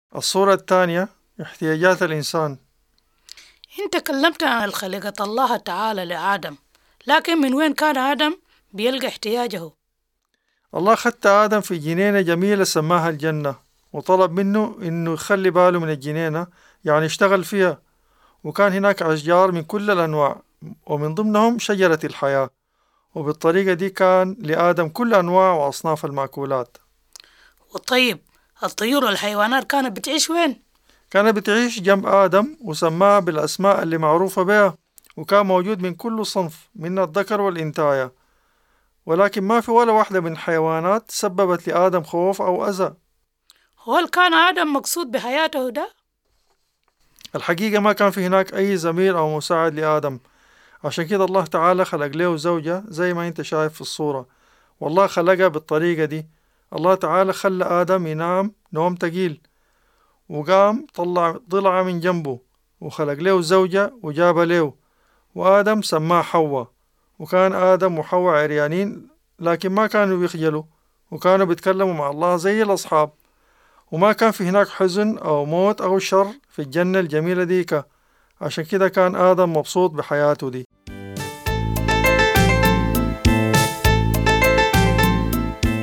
الصورة الثانية احتياجات الإنسان انت كلمت عن الخليقة الله تعالى لآدم لكن من وين كان آدم بيلقى احتياجه الله خدت آدم في جنينة جميلة سماها الجنة وطلب منه إنه يخلي باله من الجنينة يعني يشتغل فيها وكان هناك أشجار من كل الأنواع ومن ضمنهم شجرة الحياة وبالطريقة دي كان لآدم كل أنواع وأصناف المأكولات وطيب الطيور والحيوانات كانت بتعيش وين كانت بتعيش جنب آدم وسماها بالأسماء اللي معروفة بها وكان موجود من كل صنف من الذكر والإنتاية ولكن ما في ولا واحدة من الحيوانات سببت لآدم خوف أو أذى هل كان آدم مقصود بحياته ده الحقيقة ما كان في هناك أي زميل أو مساعد لآدم عشان كده الله تعالى خلق له زوجة زي ما أنت شايف في الصورة والله خلقها بالطريقة دي الله تعالى خلى آدم ينام نوم تقيل وقام طلع ضلعة من جنبه وخلق له زوجة وجابها له وآدم سماه حواء وكان آدم وحواء عريانين لكن ما كانوا بيخجلوا وكانوا بيتكلموا مع الله زي الأصحاب وما كان في هناك حزن أو موت أو شر في الجنة الجميلة ديكا عشان كده كان آدم مبسوط بحياته دي